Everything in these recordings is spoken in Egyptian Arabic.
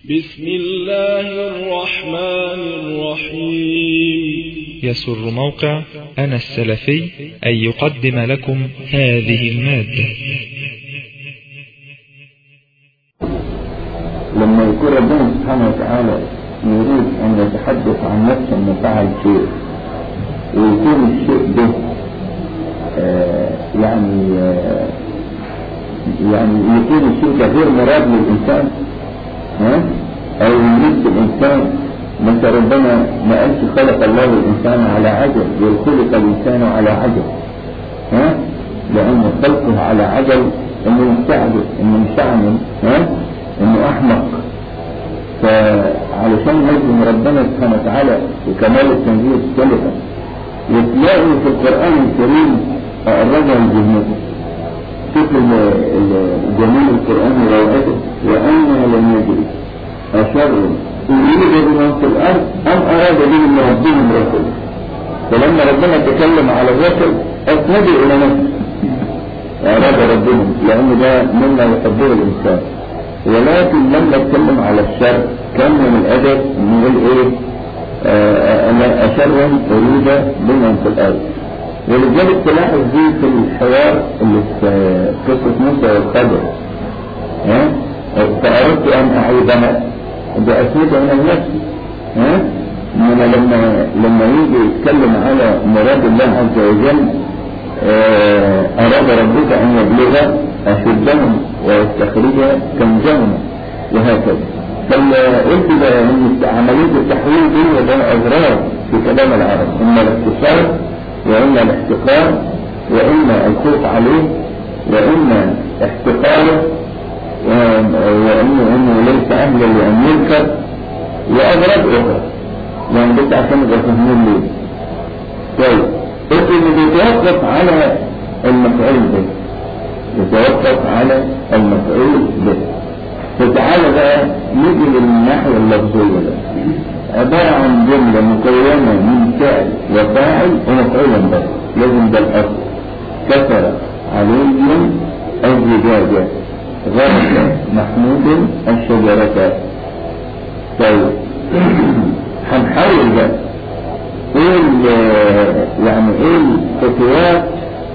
بسم الله الرحمن الرحيم يسر موقع أنا السلفي أن يقدم لكم هذه المادة لما يكون ربنا سبحانه وتعالى يريد أن يتحدث عن نفسه أنه فعل شيء ويكون الشيء ده آه يعني آه يعني يكون الشيء ده غير مراد للإنسان ها أو يريد الإنسان مثلا ربنا ما قالش خلق الله الإنسان على عجل بل خلق الإنسان على عجل ها لأن خلقه على عجل إنه مستعجل إنه مستعمل ها إنه أحمق فعلشان نجم ربنا سبحانه وتعالى وكمال التنزيل السلفة وتلاقي في القرآن الكريم أقربها لذهنكم شوف جميل القرآن وروعته وأنا لم يدري أشر أريد بمن في الأرض أم أراد بهم ربهم رسول فلما ربنا تكلم على الرسل أسندوا إلى نفسه أراد ربهم لأن ده مما يحبه الإنسان ولكن لما اتكلم على الشر كان من الأدب نقول إيه آه أنا أشرا أريد بمن في الأرض ولذلك تلاحظ دي في الحوار اللي في قصة موسى والخضر ها فأردت أن أعيدنا بأسئلة من النفس ها إنما لما لما يجي يتكلم على مراد الله عز وجل أراد ربك أن يبلغ أشدهم ويستخرج كنزهم وهكذا فقلت ده ان عملية التحويل دي وده أضرار في كلام العرب إما الاختصار وإما الاحتقار وإما الخوف عليه وإما احتقاره وإنه إنه ليس أهلا لأن يذكر وأضراب أخرى يعني بس عشان نبقى فاهمين ليه طيب قلت إنه بيتوقف على المفعول به يتوقف على المفعول به فتعالى بقى نيجي للناحية اللفظية بقى عبارة عن جملة مكونة من فعل وفاعل ومفعول به لازم ده الأصل كسر علي الزجاجة غرس محمود الشجرة طيب هنحاول بقى ايه يعني ايه الخطوات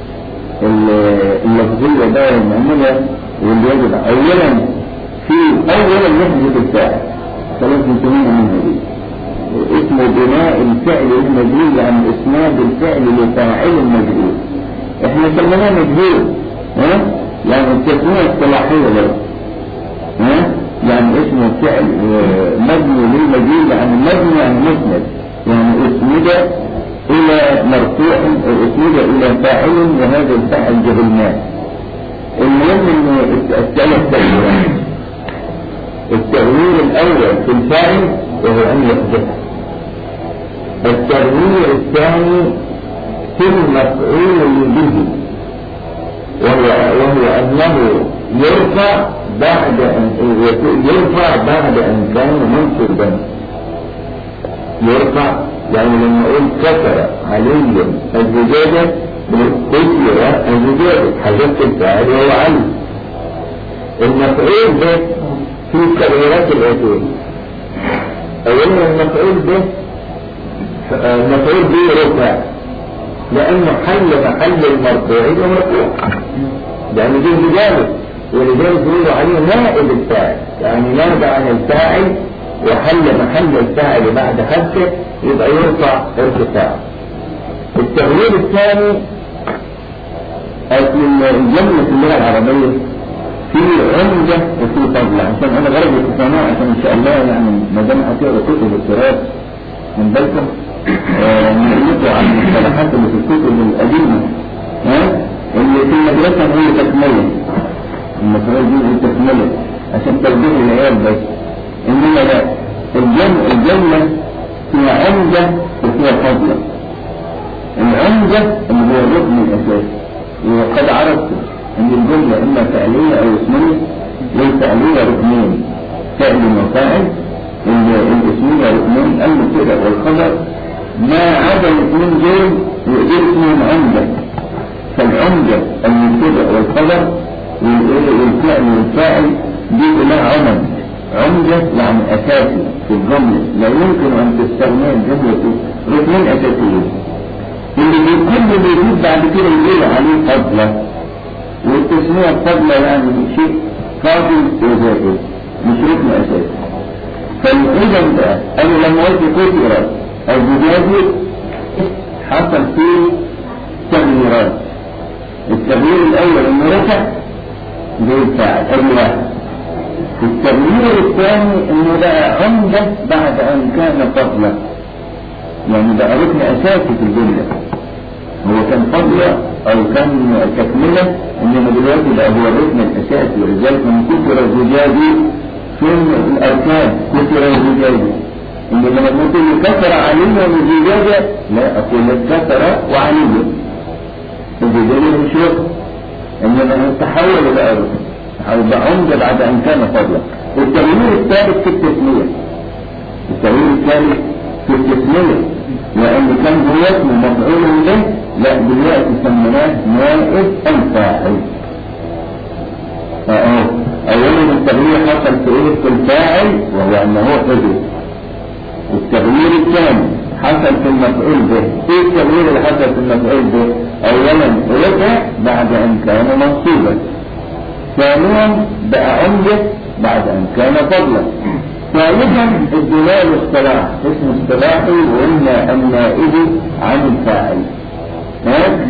اللفظية بقى نعملها واللي يجب اولا في اولا نحدث الفاعل خلاص نسميها منها دي اسمه بناء الفعل المجهول عن اسناد الفعل لفاعل مجهول احنا سميناه مجهول ها يعني التسمية الصلاحية له ها يعني اسمه فعل مبني للمجهول يعني مبني عن مسند يعني اسند الى مرفوع او اسند الى فاعل وهذا الفاعل جهلناه المهم ان الثلاث تغييرات التغيير الاول في الفاعل وهو ان يحدث التغيير الثاني في المفعول به وهو, وهو انه يرفع بعد ان يرفع بعد ان كان منصوبا يرفع يعني لما اقول كسر علي الزجاجة كسر الزجاجة حذفت الفاعل وهو علي المفعول به في التغييرات الآتية أولا المفعول به المفعول به رفع لأنه حل محل المرفوع ومرفوع لأن دي زجاجة ولذلك يقولوا عليه نائب الفاعل يعني نائب عن الفاعل وحل محل الفاعل بعد حذفه يبقى يرفع ارتفاع التغيير الثاني الجملة في اللغة العربية في عمدة وفي فضل عشان انا غرض التسامع عشان ان شاء الله يعني ما دام هتقرا كتب التراث من بالكم نقلكم عن المصطلحات اللي في الكتب القديمة ها اللي في المدرسة هي تكملة المفروض دي هي تكملة عشان تربيه العيال بس انما لا الجمع الجملة فيها عمدة وفيها فضلة العمدة اللي هو الركن الاساسي وقد عرفت ان الجملة اما فعلية او اسمية والفعلية ركنين فعل وفاعل الاسمية ركنين المبتدا والخبر ما عدا الاثنين دول يقدر اسمهم عمدة فالعمدة المبتدا والخبر والفعل والفاعل دي كلها عمد عمدة يعني أساسي في الجملة لا يمكن أن تستغنى الجملة ركنين أساسيين اللي بيكون بيجيب بعد كده يقول عليه فضلة والتسمية فضلة يعني شيء فاضل وزائد مش ركن أساسي فإذا بقى أنا لما قلت كتر الزجاجي حصل فيه تغييرات التغيير الأول إنه رفع زي الفاعل أدي واحد التغيير الثاني إنه بقى عمدة بعد أن كان فضلا يعني بقى ركن أساسي في الجملة هو كان فضلة أو كان تكملة إنما دلوقتي بقى هو الركن الأساسي ولذلك من كثر الزجاجي فين الأركان كثر الزجاجي إن لما تقول كثر علي والزجاجة لا أقول لك كثر وعلي الزجاجة مش ركن إنما تحول إلى ركن تحول بقى عمدة بعد أن كان فضلا التغيير الثالث في التسمية التغيير الثالث في التسمية لأن كان هو اسمه مفعول به لا دلوقتي سميناه نائب الفاعل اه اولا التغيير حصل في ايه في الفاعل وهو انه حدث التغيير الثاني حصل في المفعول به ايه التغيير اللي حصل في المفعول به اولا رجع بعد ان كان منصوبا ثانيا بقى عمده بعد ان كان فضلا ثالثا الدلال اصطلاح اسم اصطلاحي وقلنا النائب عن الفاعل ها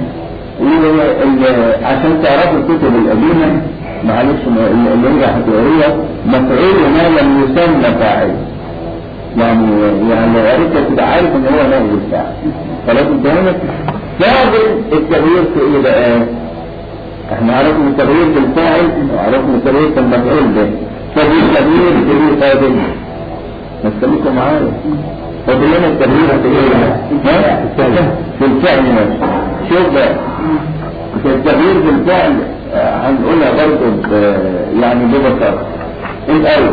عشان تعرفوا الكتب القديمه معلش اللي هي هتقريها مفعول ما لم يسمى فاعل يعني يعني لو قريت تبقى عارف ان هو نائب الفاعل فلازم تفهمك ثابت التغيير في ايه بقى؟ احنا عرفنا التغيير في الفاعل وعرفنا التغيير في المفعول به طب التغيير في ايه فاضل؟ نستمكوا معايا فاضل لنا التغيير في ايه؟ في الفعل نفسه شوف بقى في التغيير في الفعل هنقولها برضه يعني ببساطة الأول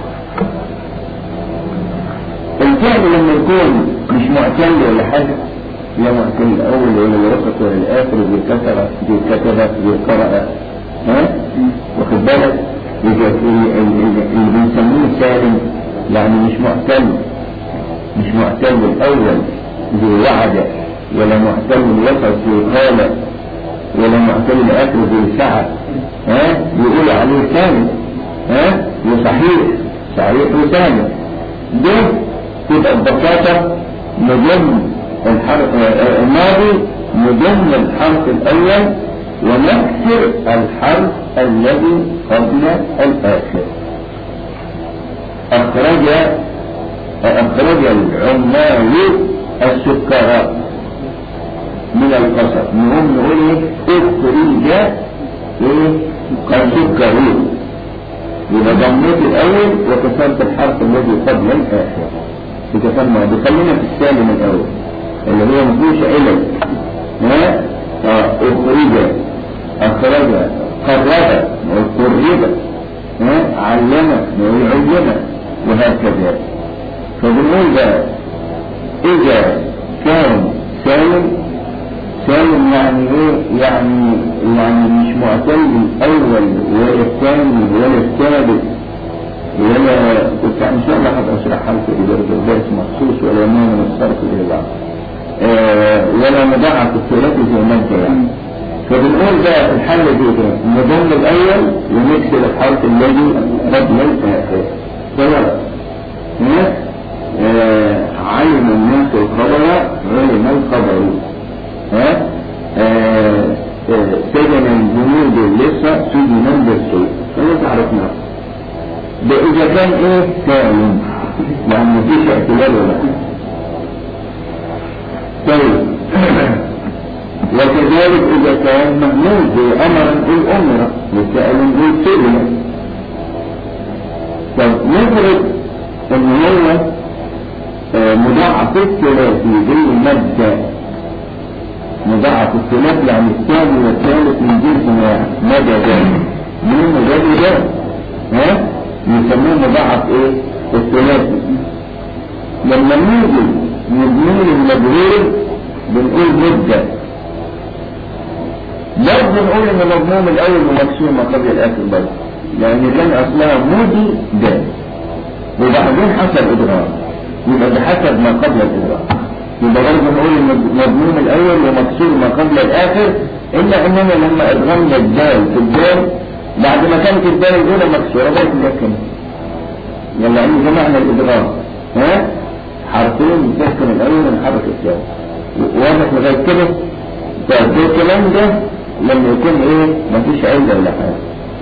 الفعل لما يكون مش معتل ولا حاجة لا معتل الأول ولا الوسط ولا الآخر دي كسرة دي كتبت دي قرأت ها واخد بالك اللي بنسميه سالم يعني مش معتل مش معتل الأول زي وعد ولا معتل الوسط زي قال ولا معتل الآخر زي سعد ها يقول عليه سالم ها وصحيح صحيح وسالم ده تبقى ببساطة نضم الحرف الماضي نضم الحرف الأول ونكسر الحرف الذي قبل الآخر أخرج أخرج العمال السكراء من القصر نقوم نقول ايه اخرج ايه السكري يبقى ضميت الاول وكسرت الحرف الذي قبل الاخر بتسمى بخلينا في السالم الاول اللي هو مفيش علل ها اخرج اخرج قرب وقرب ها علم وعلم وهكذا فبنقول بقى اذا كان سالم سالم يعني ايه يعني يعني مش معتل الاول ولا الثاني ولا الثالث ولا كنت ان شاء الله هبقى اشرحها لكم برضه درس مخصوص ولا نوع من الصرف الى بعض آه ولا مضاعف الثلاثي زي ما انت يعني فبنقول بقى في الحل دي كده نضم الاول ونكسر الحرف الذي قبل الاخر سواء آه علم الناس الخبر علم الخبر ها آه سجن الجنود اللصة سجنا بالسوء فلا تعرفنا ده إذا كان إيه سالم يعني مفيش اعتلال ولا طيب وكذلك إذا كان مهموز زي أمرا الأمرة وسأل السئلة طب نفرض إن هو مضاعف الثلاثي زي المادة مضاعف الثلاث يعني الثاني والثالث من جنس واحد مدى ده من مجال ده ها يسموه مضاعف ايه الثلاثي لما نيجي نبني المجهول بنقول مدة برضه نقول ان مضموم الاول ومكسور ما قبل الاخر برضه لان كان اصلها مودي ده وبعدين حصل إدغام يبقى بحسب ما قبل الإدغام يبقى برضه نقول إن مضمون الأول ومكسور ما قبل الآخر إلا إننا لما أدغمنا الدال في الدال بعد ما كانت الدال الأولى مكسورة بقت مسكنة يلا عندي جمعنا الإدغام ها حرفين تسكن الأول من حرف الثاني واضح لغاية كده طيب ده الكلام ده لما يكون ايه مفيش علة ولا حاجة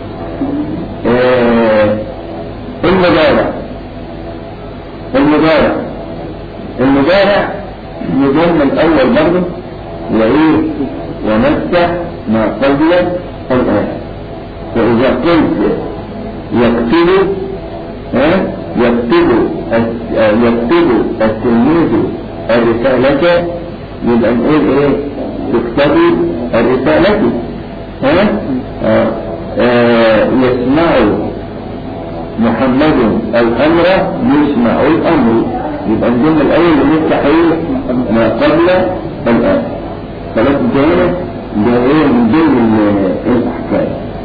آه المضارع المضارع المضارع يضم الأول برضه وإيه ونفتح ما قبل الآن وإذا قلت يكتب ها يكتب يكتب التلميذ الرسالة يبقى نقول ايه تكتبي الرسالة ها آه آه يسمع محمد الأمر يسمع الأمر يبقى الجملة الأول نفتح ايه ما قبل الآن خلاص انتهينا ده ايه من ضمن الأحكام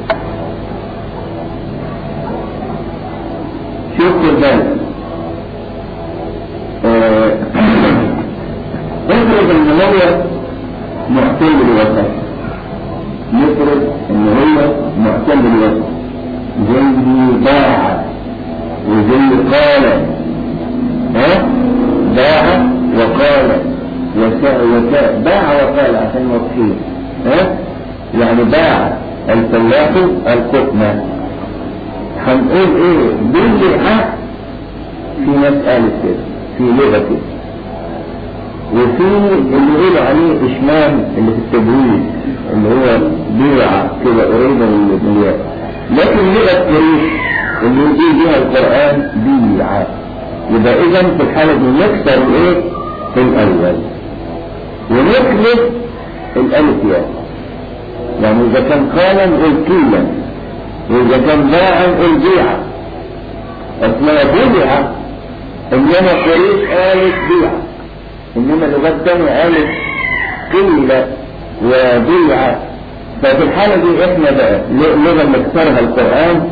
شوف البال افرض ان هو معتل بالوسط نفرض ان هو معتل بالوسط زي باع وزي قال ها باع وقال وساء وساء باع وقال عشان واضحين ها يعني باع الفلاح القطن هنقول ايه بالحق في مسألة كده في لغة كده وفي اللي يقولوا عليه إشمام اللي في التجويد اللي هو بيعة كده قريبة من الياء لكن لغة قريش اللي يجي بها القرآن بيعة يبقى إذا في الحالة دي نكسر إيه في الأول ونخلف الألف ياء يعني إذا كان قالا نقول كيلا وإذا كان باعا نقول بيعة أسمها بيعة إنما قريش قالت بيعة إنما اللغات الثانية قالت قيلة وبيعة ففي الحالة دي إحنا بقى لغة مكسرها القرآن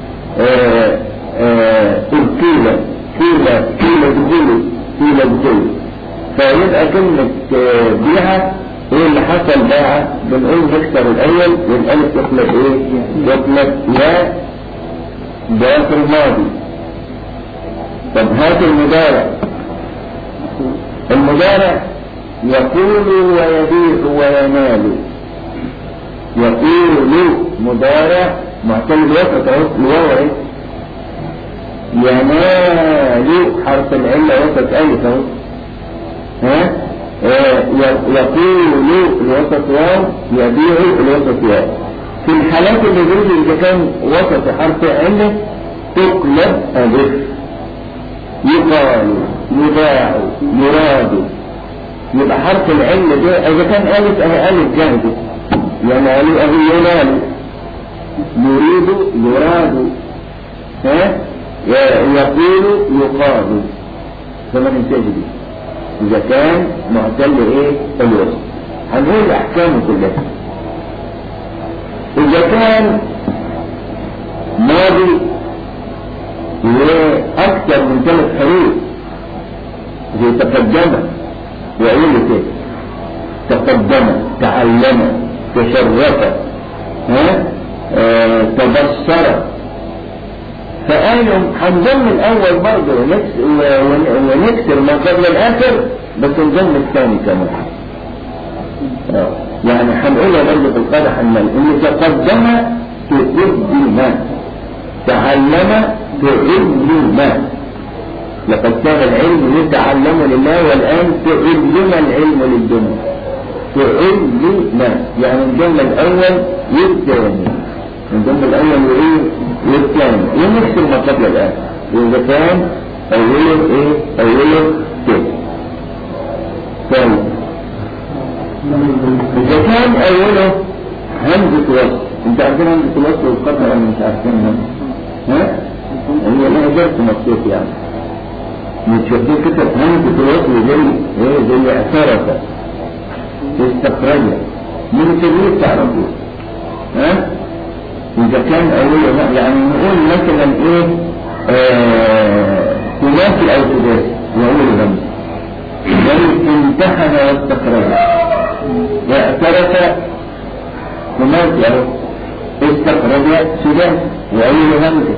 قيلة قيلة قيلة دخول قيلة دخول فيبقى كلمة بيعة ايه اللي حصل بقى بنقول نكسر الاول والالف يطلق ايه يطلق لا ده في الماضي طب هات المضارع المضارع يقول ويبيع وينال يقول مضارع معتل الوسط اهو الواو اهي ينال حرف العله وسط الف اهو ها يقول الوسط واو يبيع الوسط واو في الحالات اللي زي اذا كان وسط حرف عله تقلب الف يقال يباع يراد يبقى حرف العلة ده إذا كان ألف أهي ألف جاهزة ينال أهي ينال يريد يراد ها يقول يقال فما ننتهي دي إذا كان معتل إيه الوسط هنقول أحكامه كلها إذا كان ماضي وأكثر من ثلاث حروف زي تقدم وأقول كده تقدم تعلم تشرف ها آه تبصر فقالوا هنضم الأول برضه ونكسر ما قبل الآخر بس نضم الثاني كمان آه. يعني هنقولها برضه في القاعدة حمال إن تقدم تقدم تعلم تعلم لقد كان العلم يتعلم لله والآن تعلم العلم للدنيا تعلم يعني الجملة الأول والثاني الجملة الأول وإيه والثاني ونفس ما قبل الآن وإذا كان أوله إيه أوله كده ثاني إذا كان أوله همزة وصل أنت عارفين همزة الوصل والقدر أنا مش عارفينها ها؟ هي لها درس مخصوص يعني متشبه كده همزة الوصل زي ايه زي اعترف استخرج من تدريس تعرفوه ها إذا كان أولي يعني نقول مثلا إيه آه أو ثلاثي وأول همزة بل امتحن واستخرج واعترف ثلاثي أو استخرج ثلاثي وأول همزة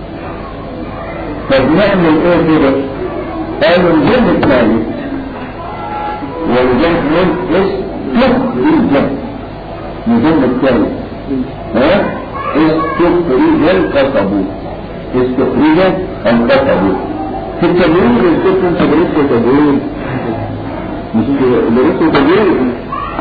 طب نعمل ايه كده؟ قالوا الجن الثالث والجن استخرج الجن الثالث ها استخرج القصب استخرج القصب في التدوين الست انت درست تدوين مش درست تدوين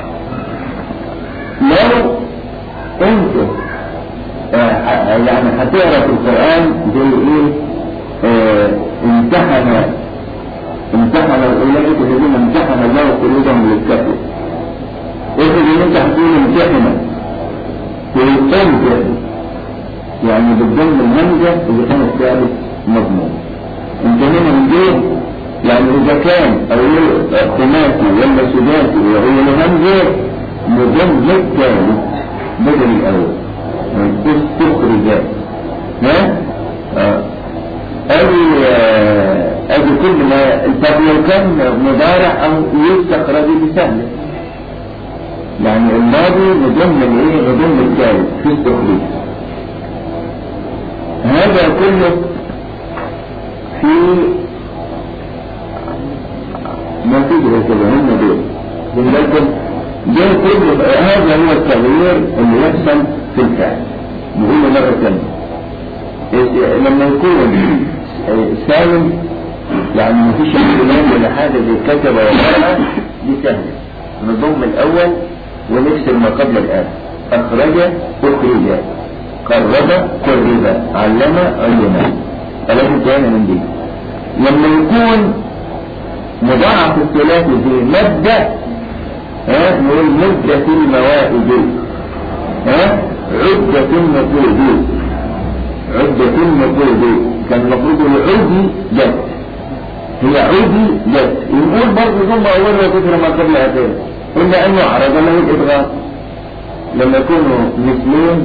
لو انت آه يعني هتقرا في القران زي ايه آه امتحن امتحن اولئك الذين امتحن الله قلوبهم للكفر افرض ان انت هتقول امتحن ويستنزل يعني بالضم الهمزه اللي كان الثالث مضمون امتحن من دين يعني اذا كان اولئك خماسي ولا سداسي وهي الهمزه مضم الثالث بدل الاول استخرجات ها آه. ادي ادي كل ما طب لو كان مضارع او يستخرج بسهل يعني الماضي نضم الايه نضم الثالث في التخريج هذا كله في ما تجري كده هم دول بالنسبه ده كله هذا هو التغيير اللي يحصل في الفعل نقول مرة ثانية لما يكون سالم يعني مفيش احتمال ولا حاجة زي كتب وقرأ دي سهلة نضم الأول ونكسر ما قبل الآن أخرج أخرج قرب قرب علم علم خلاص انتهينا من دي لما يكون مضاعف الثلاثي زي مادة ها نقول مدة الموائد ها عدة النقود عدة النقود كان المفروض العدي جد هي عدي جد يقول برضه ثم أولها كثر ما قبل أتين إلا أنه عرض له الإدغام لما يكونوا مثلين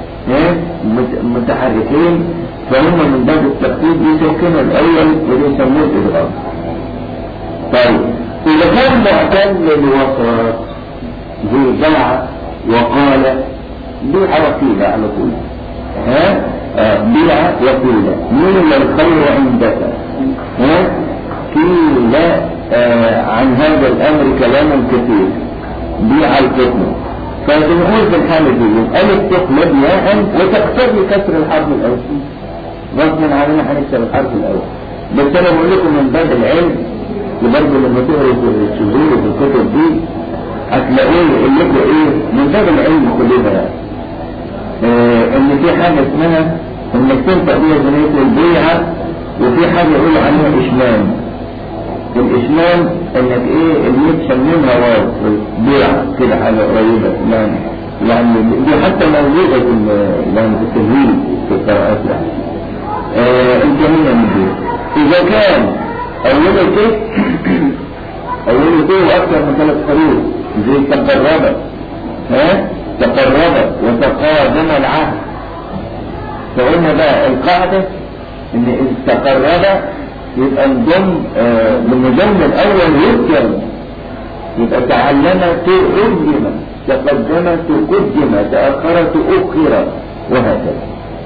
متحركين فهم من باب التخطيط بيسكنوا الأول ويسموه الإدغام طيب إذا كان معتل للوسط زي جمع وقال بيع وكيلة على طول ها آه بيع وكيلة مين الخير عندك ها قيل آه عن هذا الأمر كلاما كثير بيع القسم فبنقول في الحالة دي ألف تقلب ياء وتقتضي كسر الحرف الأول غصبا علينا هنكسر الحرف الأول بس أنا بقول لكم من باب العلم وبرضه لما تقروا في الشذور وفي الكتب دي هتلاقوه يقول لكم ايه من باب العلم كلنا يعني آه ان في حاجه اسمها انك تنطق بيها جنيه البيعه وفي حاجه يقولوا عليها اشمام الاشمام انك ايه اللي تشممها واو بيعه كده حاجه قريبه يعني يعني دي حتى موجوده في يعني في التجويد في القراءات يعني آه الجميع من دي اذا كان اوله كيف اوله كيف اكثر من ثلاث حروف زي تقرب ها تقرب وتقادم العهد فقلنا بقى القاعدة ان اذا تقرب يبقى نضم آه من الضم الاول يذكر يبقى تعلم تقدم تقدم تقدم تأخر تؤخر وهكذا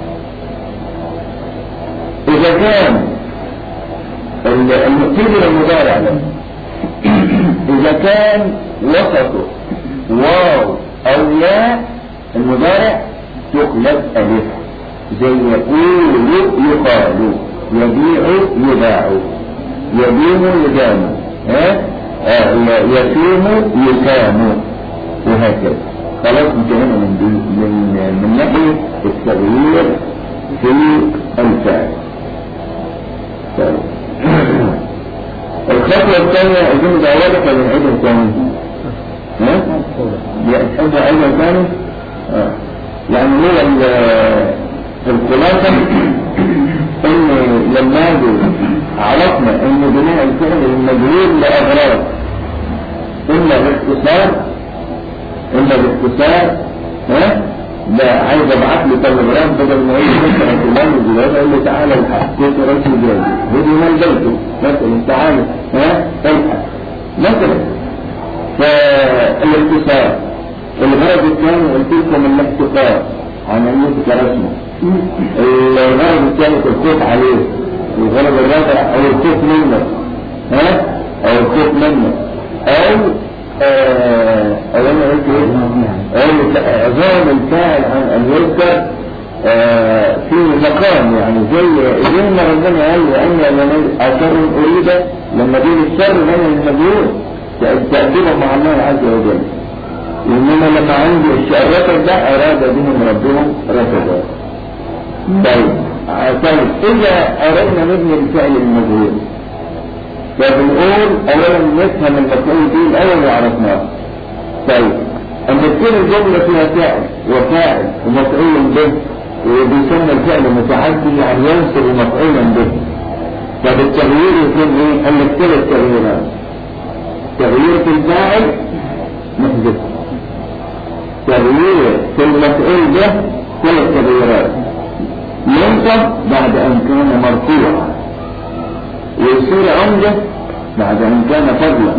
إذا كان المبتدئ المضارع ده إذا كان وسطه واو أو لا المضارع تقلب ألف زي يقول يقال يبيع يباع يبيع يدام ها آه يسوم يسام وهكذا خلاص انتهينا من دي من من ناحية التغيير في الفعل طيب الخطوة الثانية أظن ده واضح ولا نعيدها تاني؟ ها؟ تحب أيضا ثاني؟ آه. يعني هو الخلاصة إن لما عرفنا إن بناء الفعل المجهول لأغراض إما باختصار إما باختصار ها؟ ده عايز ابعت له تليجرام بدل ما يجي مثلا فلان الجواز اقول له تعالى الحق كنت رئيس جوازي هدي مال بيته مثلا تعالى ها الحق مثلا فالاختصار الغرض الثاني قلت لكم الاحتقار عن ان يذكر اسمه الغرض الثالث الخوف عليه الغرض الرابع او الخوف منه ها او الخوف منه او آه، او انا قلت ايه او عظام الفاعل عن ان يذكر آه، في مقام يعني زي زي ما ربنا قال وان من اثر اريد لما دين الشر من المجهول تأديبا مع الله عز وجل انما لما عندي الشر ده اراد بهم ربهم رفضا طيب آه، طيب اذا اردنا نبني الفعل المجهول فبنقول اولا نفهم المفعول به الاول وعرفناه طيب اما تكون الجمله فيها فعل وفاعل ومفعول به وبيسمى الفعل متعدي يعني ينصب مفعولا به طب التغيير يكون ايه؟ قال لك ثلاث تغييرات تغيير في الفاعل محدث تغيير في المفعول به ثلاث تغييرات ينصب بعد ان كان مرفوعا ويصير عمدة بعد ان كان فضلا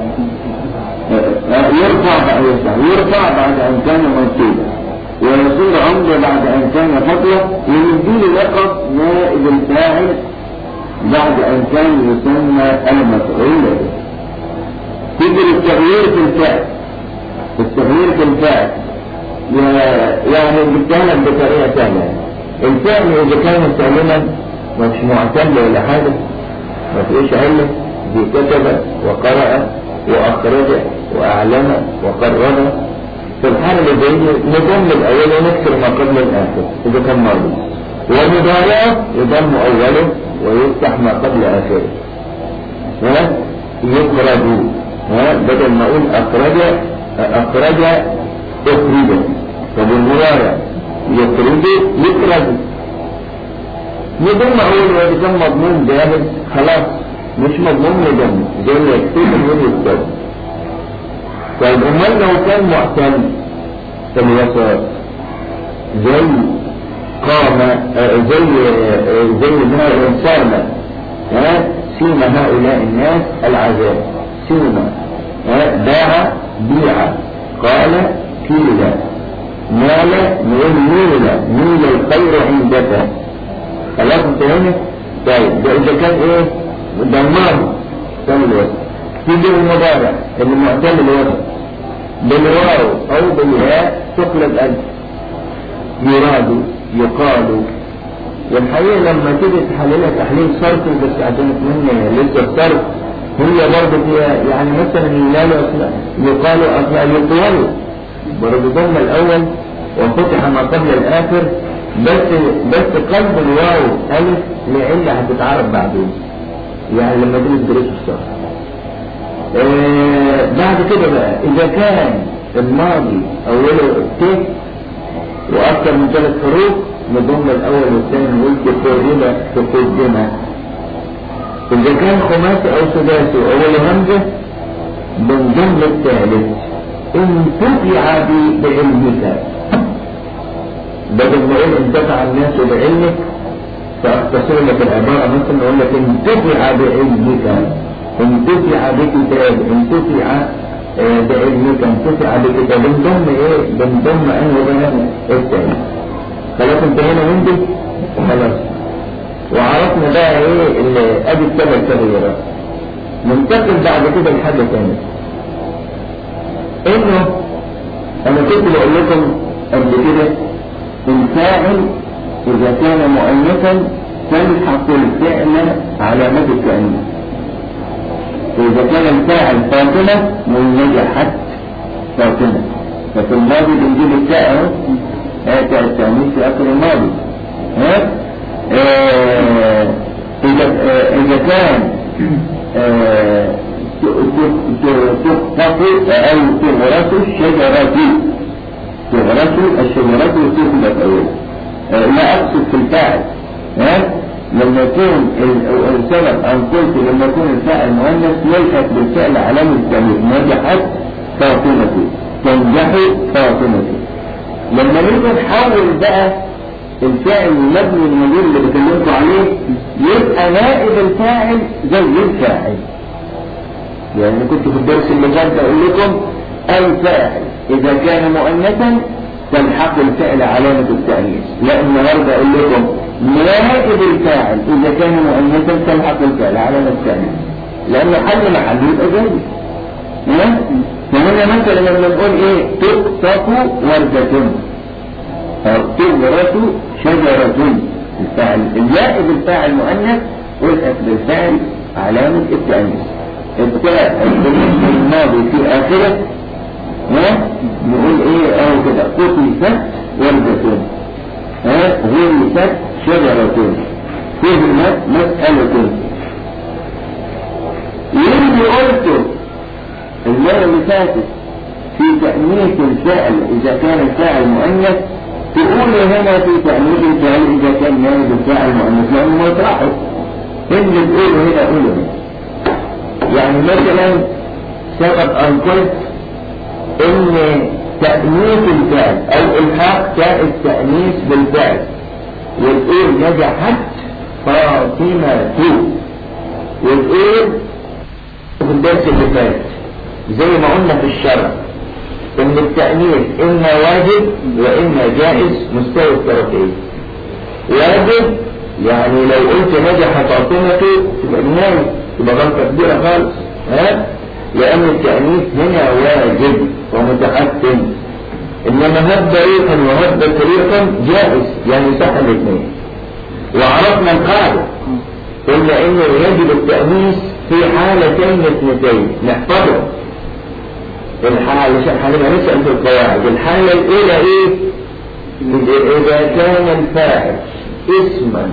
يرفع يرفع بعد ان كان منصوبا ويصير عمدة بعد ان كان فضلا ويديه لقب نائب الفاعل بعد ان كان يسمى المفعول به تجري التغيير في الفعل التغيير في الفعل يعني بتكلم بطريقة ثانية الفعل إذا كان سالما مش معتل ولا حاجة ما فيش علة دي كتب وقرأ وأخرج وأعلم وقرر في الحالة اللي زي دي نضم الأول ونكسر ما قبل الآخر إذا كان ماضي ومضارع يضم أوله ويفتح ما قبل آخره ها يخرج ها بدل ما أقول أخرج أخرج أخرج طب المضارع يخرج يخرج نضم أول وإذا كان مضمون جامد خلاص مش مضمون نضم زي ما يكتب من يكتب طيب أمال لو كان معتل في الوسط زي قام آه، زي آه، زي ما صارنا ها سيما هؤلاء الناس العذاب سيما ها باع بيع قال كيلا مال نقول ميلا ميل الخير عندك خلاص انت هنا طيب ده اذا كان ايه ده الماضي كان الوسط تيجي المضارع اللي معتل الوسط بالواو او بالياء تقلب الف يراد يقال والحقيقة لما تيجي تحللها تحليل صرفي بس عشان تمنى لسه الصرف هي برضه فيها يعني مثلا يقال أصلا يقال أصلا يقال برضه ضم الأول وفتح ما قبل الآخر بس بس قلب الواو ألف لعلة هتتعرف بعدين يعني لما تيجي تدرس الصرف آه بعد كده بقى إذا كان الماضي أوله ت وأكثر من ثلاث حروف نضم الأول والثاني نقول تقدم تقدم إذا كان خماسي أو سداسي وأول همزة بنضم الثالث إن تبع بعلمك بدل ما اقول انتفع الناس بعلمك فاختصر لك العبارة مثلا اقول لك انتفع بعلمك انتفع بكتاب انتفع آه، بعلمك انتفع بكتاب بنضم ايه بنضم انه بنام الثاني خلاص انتهينا من دي خلاص وعرفنا بقى ايه اللي ادي الثلاث تغييرات ننتقل بعد كده لحاجه ثانيه انه انا كنت بقول لكم قبل كده الفاعل اذا كان مؤنثا تلحق الفعل علامة التأنيث إذا كان الفاعل فاطمة نجحت فاطمة ففي الماضي بنجيب التاء اهو هاتي التأنيث في آخر الماضي ها آه إذا آه إذا كان آه تخطف أو تغرس الشجرة تغرس الشجرة وتخلق أول لا أقصد في الفاعل ها لما يكون السبب أن قلت لما يكون الفاعل مؤنث ليست بالفعل علامة التمييز نجحت فاطمة تنجح فاطمة لما نيجي نحول بقى الفاعل المبني المدير اللي بكلمكم عليه يبقى نائب الفاعل زي الفاعل يعني كنت في الدرس اللي فات اقول لكم الفاعل اذا كان مؤنثا تلحق الفعل علامة التأنيث لا النهارده اقول لكم نائب الفاعل اذا كان مؤنثا تلحق الفعل علامة التأنيث لانه حل محل يبقى زي فهنا مثلا لما نقول ايه تقطف وردة او تغرس شجرة الفاعل النائب الفاعل مؤنث والحق بالفعل علامة التأنيث التاء الماضي في آخرة ها نقول ايه اهو كده قطفت وردة ها غرست شجرة فهمت مسألة يجي قلته المرة اللي فاتت في تأنيث الفعل إذا كان الفاعل مؤنث تقول هنا في تأنيث الفعل إذا كان نائب الفاعل مؤنث لأنه مطرحه اللي تقوله هنا قوله هنا يعني مثلا سبق أن قلت إن تأنيث الفعل أو إلحاق تاء التأنيث بالفعل وتقول نجحت فاطمة وتقول في الدرس اللي فات زي ما قلنا في الشرع ان التأنيث اما واجب واما جائز مستوى الطرفين واجب يعني لو قلت نجح فاطمة تبقى نهاية تبقى غلطة كبيرة خالص ها لأن التأنيث هنا واجب ومتحتم إنما هب ريقا وهب طريقا جائز يعني صح الاثنين وعرفنا القاعدة قلنا إنه يجب التأنيث في حالتين اثنتين نحفظهم الحالة عشان هنبقى نسأل في القواعد الحالة الأولى إيه؟ إذا كان الفاعل اسما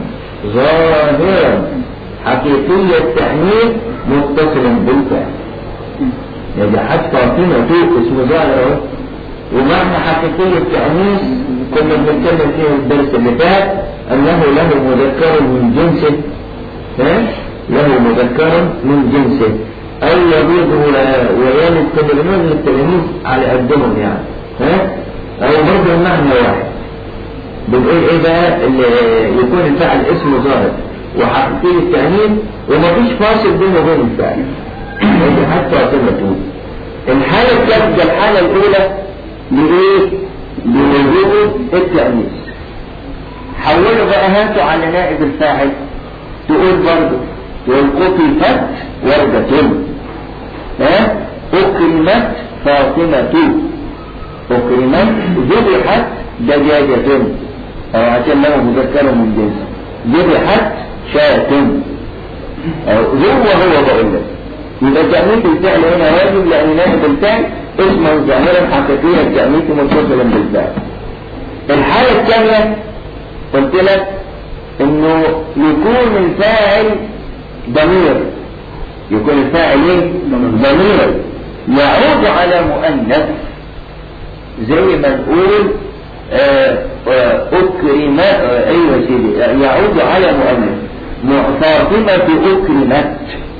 ظاهرا حقيقي التأنيث متصلا بالفعل يعني حتى فاطمة اسم ظاهر ومعنى حقيقي التأنيث كنا بنتكلم فيه الدرس اللي فات أنه له مذكر من جنسه ها؟ له مذكر من جنسه أو يبيض ويلد كبرنون من التلاميذ على قدهم يعني ها؟ أو برضه المعنى واحد بنقول إيه بقى اللي يكون الفعل اسمه ظاهر وحقيقي التأنيث ومفيش فاصل بينه وبين الفعل يعني حتى أتمته الحالة الثالثة الحالة الأولى لإيه؟ لوجود التأنيث حولوا بقى هاتوا على نائب الفاعل تقول برضه تقول قطفت وردة ها أكرمت فاطمة أكرمت ذبحت دجاجة أو عشان له مذكر من جنس ذبحت شاة أو هو هو بقول لك يبقى تأميت الفعل هنا واجب لأن نائب الفعل اسما ظاهرا حقيقيا التأميت متصلا بالفعل الحالة الثانية قلت لك انه يكون الفاعل ضمير يكون الفاعل ايه ضمير يعود على مؤنث زي ما نقول أكرم أيوة سيدي يعود على مؤنث فاطمة أكرمت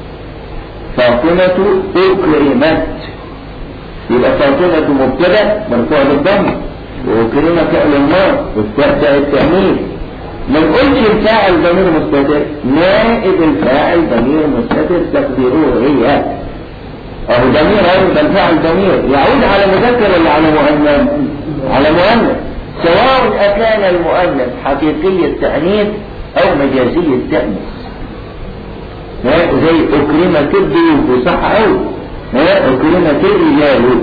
فاطمة أكرمت يبقى فاطمة مبتدأ مرفوع بالضم وأكرم فعل الله والتاء التأمين ما نقولش الفاعل ضمير مستتر نائب الفاعل ضمير مستتر تقديره هي أو ضمير أيضا الفاعل ضمير يعود على مذكر ولا على مؤنث على مؤنث سواء أكان المؤنث حقيقي التأنيث أو مجازي التأنيث زي أكرمت الضيوف صح أوي أكرمت الرجال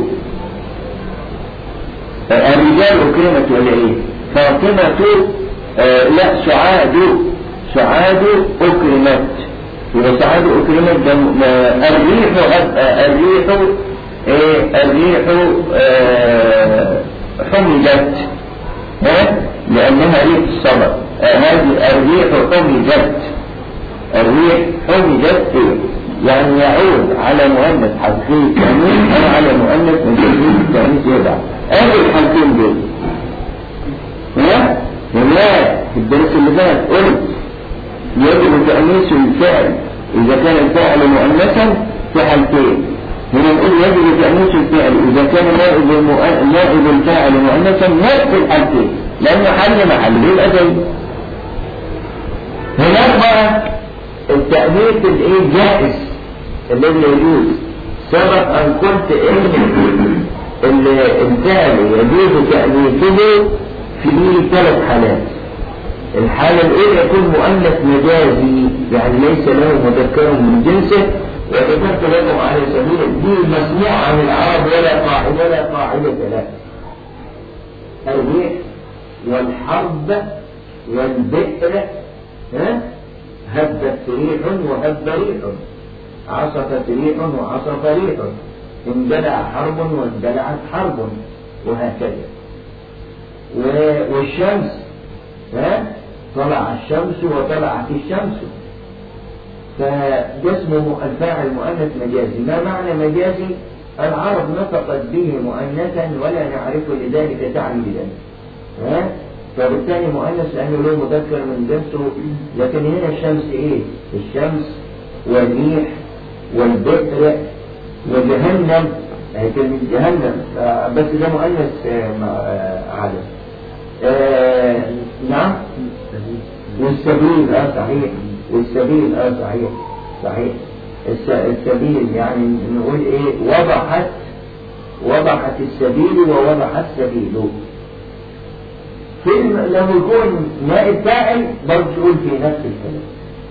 الرجال أكرمت ولا إيه فاطمة آه لا سعاد سعاد أكرمت يبقى سعاد أكرمت الريح الريح إيه الريح آه حمدت ها لأنها ريح الصبر آه هذه الريح حمدت الريح حمدت يعني يعود على مؤنث حرفي التأنيث أو على مؤنث من تأنيث التأنيث يدع هذه الحرفين دول ها لا في الدرس اللي فات قلت يجب تأنيث الفعل إذا كان الفعل مؤنثا في حالتين هنا نقول يجب تأنيث الفعل إذا كان نائب المؤ- نائب الفاعل مؤنثا نفس الحالتين لأنه حل محل الأزل هناك بقى التأنيث الإيه جائز الذي يجوز سبق أن قلت إن ال- الفعل يجوز تأنيثه في ثلاث حالات الحالة الأولى يكون مؤنث مجازي يعني ليس له مذكر من جنسه وذكرت لكم على سبيل دي مسموع عن العرب ولا قاعدة ولا قاعدة له الريح والحرب والبئر ها هبت ريح وهب ريح عصفت ريح وعصف ريح اندلع حرب واندلعت حرب وهكذا و- والشمس ها طلع الشمس وطلعت الشمس فده اسمه الفاعل مؤنث مجازي ما معنى مجازي العرب نطقت به مؤنثا ولا نعرف لذلك تعني بذلك ها فبالتالي مؤنث لانه له مذكر من جنسه لكن هنا الشمس ايه الشمس والريح والبئر وجهنم هي كلمة جهنم آه، بس ده مؤنث آه، مع- آه، عدد آه، نعم والسبيل اه صحيح والسبيل اه صحيح صحيح الس- السبيل يعني نقول ايه وضحت وضحت السبيل ووضحت سبيله فيلم لما يكون نائب فاعل برضه تقول في نفس الكلام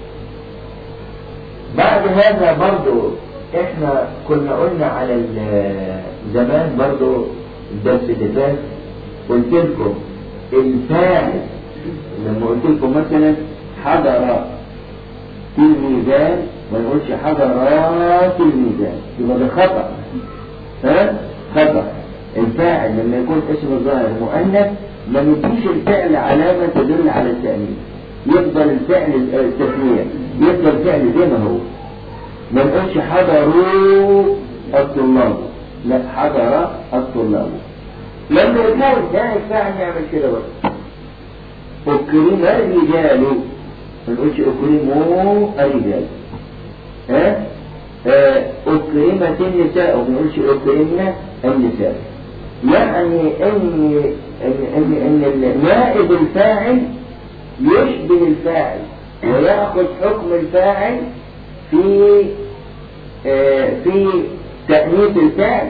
بعد هذا برضه احنا كنا قلنا على ال- زمان برضه الدرس اللي فات قلت لكم الفاعل لما قلت لكم مثلا حضر في الميزان ما نقولش حضرات الميزان يبقى ده خطأ ها خطأ الفاعل لما يكون اسم الظاهر مؤنث ما نديش الفعل علامة تدل على التأنيث يفضل الفعل التثنية يفضل الفعل زي ما هو ما نقولش حضروا الطلاب لا حضر الطلاب لما يكون ده الفاعل يعمل كده بس أكرم الرجال ما نقولش أكرموا الرجال ها آه، أكرمت النساء وما نقولش أكرمنا النساء يعني أن أن أن, أن نائب الفاعل يشبه الفاعل ويأخذ حكم الفاعل في آه، في تأنيث الفعل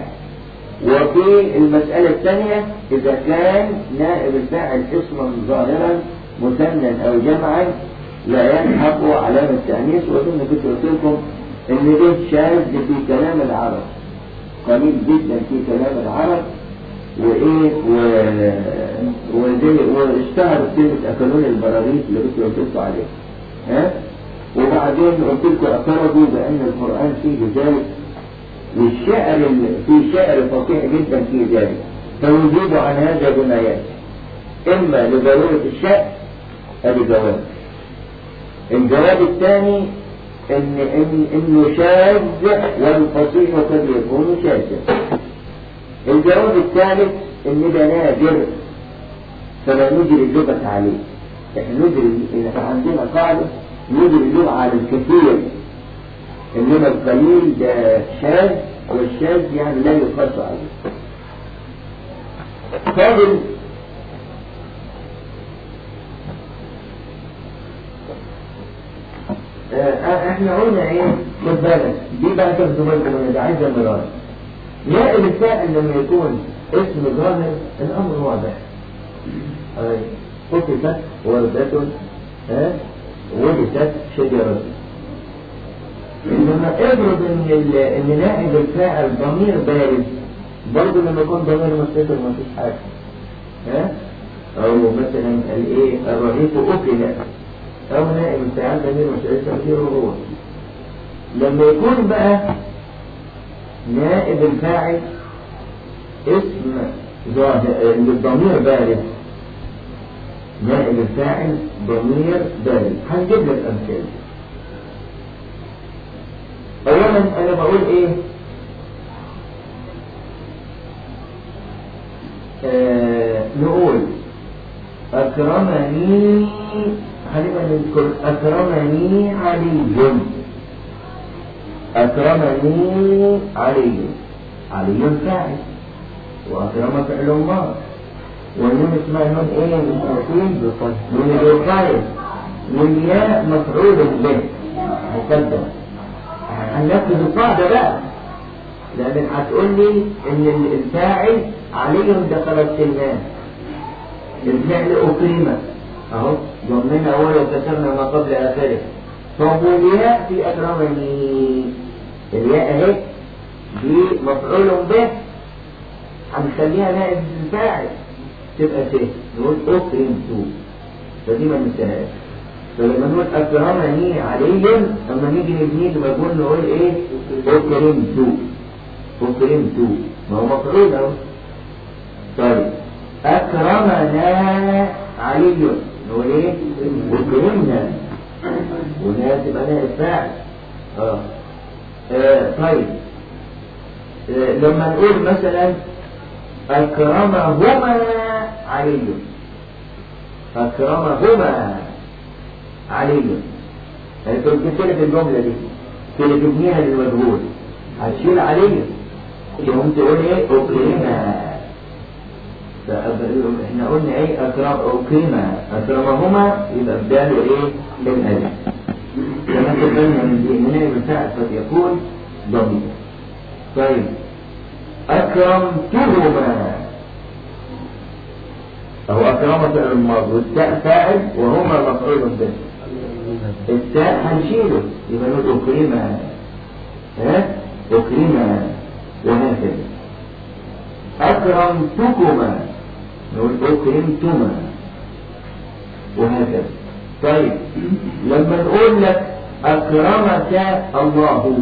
وفي المسألة الثانية إذا كان نائب الفاعل اسما ظاهرا مثنى أو جمعا لا يلحق علامة التأنيث وأظن كنت قلت لكم إن ده شاذ في كلام العرب قليل جدا في كلام العرب وإيه و... وزي واشتهر كلمة أكلون البراريس اللي كنت قلت لكم عليه ها وبعدين قلت لكم اعترضوا بأن القرآن فيه ذلك والشعر ال- في شعر فصيح جدا في ذلك فيجيب عن هذا بما يأتي إما لضرورة الشعر أو جواب الجواب الثاني إن إن إنه شاذ والفصيح قد يكون شاذا الجواب الثالث إن ده نادر فلا نجري اللغة عليه احنا نجري إذا عندنا قاعدة نجري اللغة على الكثير إنما القليل ده شاذ والشاذ يعني لا يقاس عليه فاضل آه، احنا قلنا ايه خد بالك دي بقى تاخدوا بالكم من ده عايزه مرار نائب الفاعل لما يكون اسم ظاهر الامر واضح أي خطفت وردة ها ورثت شجرة انما افرض ان ال- ان نائب الفاعل ضمير بارد برضه لما يكون ضمير مستتر ما فيش حاجه ها او مثلا الايه الرغيف اكل او نائب الفاعل ضمير مستتر تقديره هو لما يكون بقى نائب الفاعل اسم ظاهر الضمير بارد نائب الفاعل ضمير بارد هنجيب لك امثله اولا انا بقول ايه آه نقول اكرمني هنبقى نذكر اكرمني علي أكرمني علي علي فاعل وأكرم فعل الله والنون اسمها نون ايه مستقيم نون الوقاية والياء مفعول به مقدم هننفذ القاعدة بقى لأنك هتقول لي إن الفاعل عليهم دخل السلمان الفعل أكرم أهو ضمنا أول وكسرنا ما قبل آخره طب والياء في أكرمني الياء أهي دي مفعول به هنخليها نائب الفاعل تبقى س نقول أكرمت فدي ما ننساهاش فلما نقول أكرمني علي أما نيجي نبني المجهول نقول إيه أكرمت أكرمت ما هو مفعول أهو طيب أكرمنا علي نقول إيه أكرمنا وده تبقى لها الفاعل آه. آه طيب آه لما نقول مثلا أكرمهما علي أكرمهما علي يعني كنت كده في الجملة دي كده تبنيها للمجهول هتشيل علي يقوم تقول ايه أكرما احنا قلنا ايه أكرم أكرما أكرمهما يبقى بداله ايه بالألف كما تبنى من دي من ايه مساعد قد يكون ضمير طيب أكرمتهما أو أكرم فعل الماضي والتاء فاعل وهما مفعول به التاء هنشيله يبقى نقول أكرما ها أكرما وهكذا أكرمتكما نقول أكرمتما وهكذا طيب لما نقول لك أكرمك الله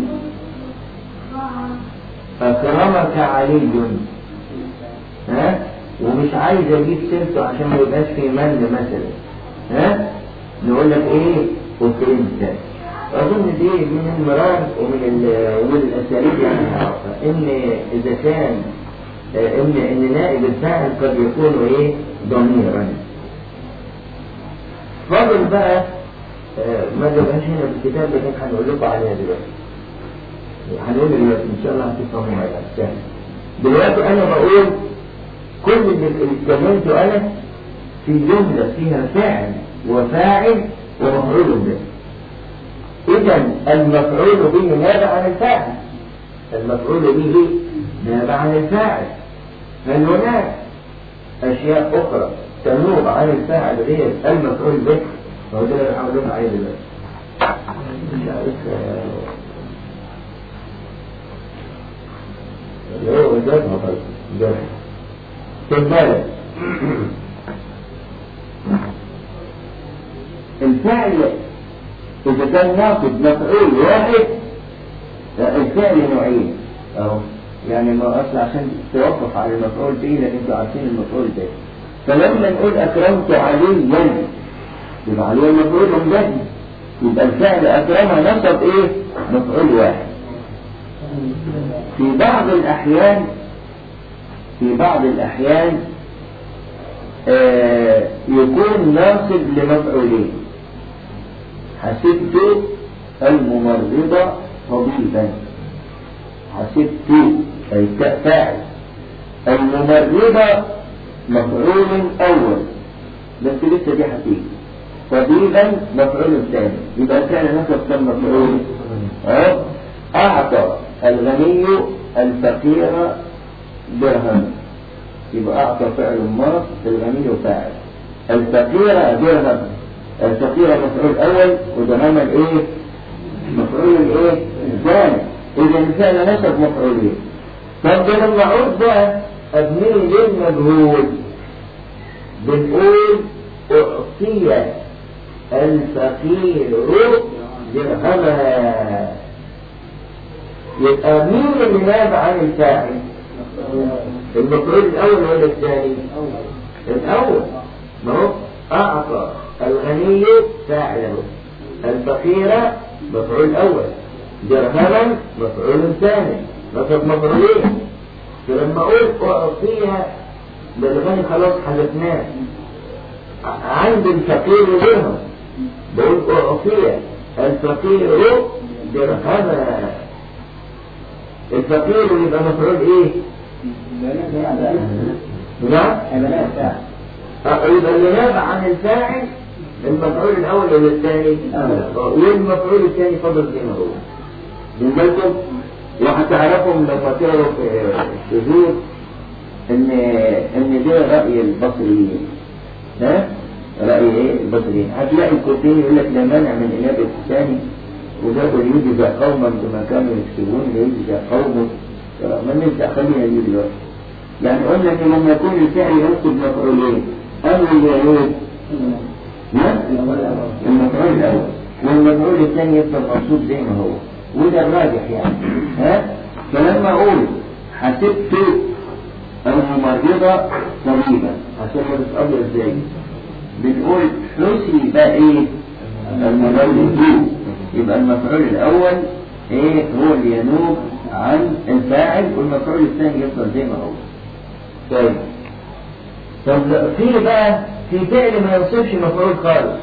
أكرمك علي ها ومش عايز اجيب سيرته عشان ما يبقاش في مل مثلا ها نقول لك ايه أكرمت أظن دي من المرار ومن ومن الأساليب يعني هعرفها إن إذا كان إن إن نائب الفاعل قد يكون إيه ضميرا فاضل بقى ما جابهاش هنا في الكتاب لكن هنقول لكم عليها دلوقتي هنقول دلوقتي إن شاء الله هتفهموها يبقى سهل دلوقتي أنا بقول كل اللي اتكلمته أنا في جملة فيها فاعل وفاعل ومفعول به إذا المفعول به نابع عن الفاعل المفعول به نابع عن الفاعل هل هناك أشياء أخرى تنوب عن الفاعل غير المفعول به فهو ده اللي هقول لكم عليه دلوقتي مش عارف اللي هو جابها طيب جابها خد بالك الفعل إذا كان ناقص مفعول واحد الفعل نوعين أهو يعني ما أصل عشان توقف على المفعول به لكن انتوا عارفين المفعول به فلما نقول أكرمت عليا يبقى عليا مفعول به يبقى الفعل أكرمها نصب إيه؟ مفعول واحد في بعض الأحيان في بعض الأحيان آه يكون ناصب لمفعولين حسبت الممرضة طبيبا حسبت أي فاعل الممرضة مفعول أول بس لسه دي هتيجي طبيبا مفعول ثاني يبقى الفعل نصب كم مفعول أه؟ أعطى الغني الفقير درهم يبقى أعطى فعل ماض الغني فاعل الفقير درهم الفقير مفعول أول ودرهم الإيه؟ مفعول الإيه؟ الثاني إذا الفعل نصب مفعولين طب لما أعود بقى أبني للمجهول بنقول أعطي الفقير درهما يبقى مين اللي ناب عن الفاعل المفعول الاول ولا الثاني الاول ما هو اعطى الغني فاعله الفقير مفعول اول درهما مفعول ثاني نصب مفعولين فلما اقول اعطيها للغني خلاص حدثناه عند الفقير درهم بقول اعطي الفقير درهما الفقير يبقى مفعول ايه؟ نعم؟ آه، يبقى اللي نابع عن الفاعل المفعول الاول ولا الثاني؟ والمفعول الثاني فضل زي ما هو بالكم وهتعرفوا لما تقروا في الشذوذ ان ان ده راي البصريين ها راي ايه البصريين هتلاقي الكوفيين يقول لك لا مانع من انابه الثاني وده يجزى قوما بما كانوا يكسبون ليجزى قوم ما ننسى خلينا دي دلوقتي يعني قلنا ان لما يكون الفعل ينصب مفعولين امر اليهود ها المفعول الاول والمفعول الثاني يفضل منصوب زي ما هو وده الراجح يعني ها فلما اقول حسبت الممرضة طبيبا حسبت ابيض ازاي بنقول حسب ايه الممرض يبقى المفعول الاول ايه هو اللي ينوب عن الفاعل والمفعول الثاني يفضل زي ما هو طيب طب في بقى في فعل ما يوصفش مفعول خالص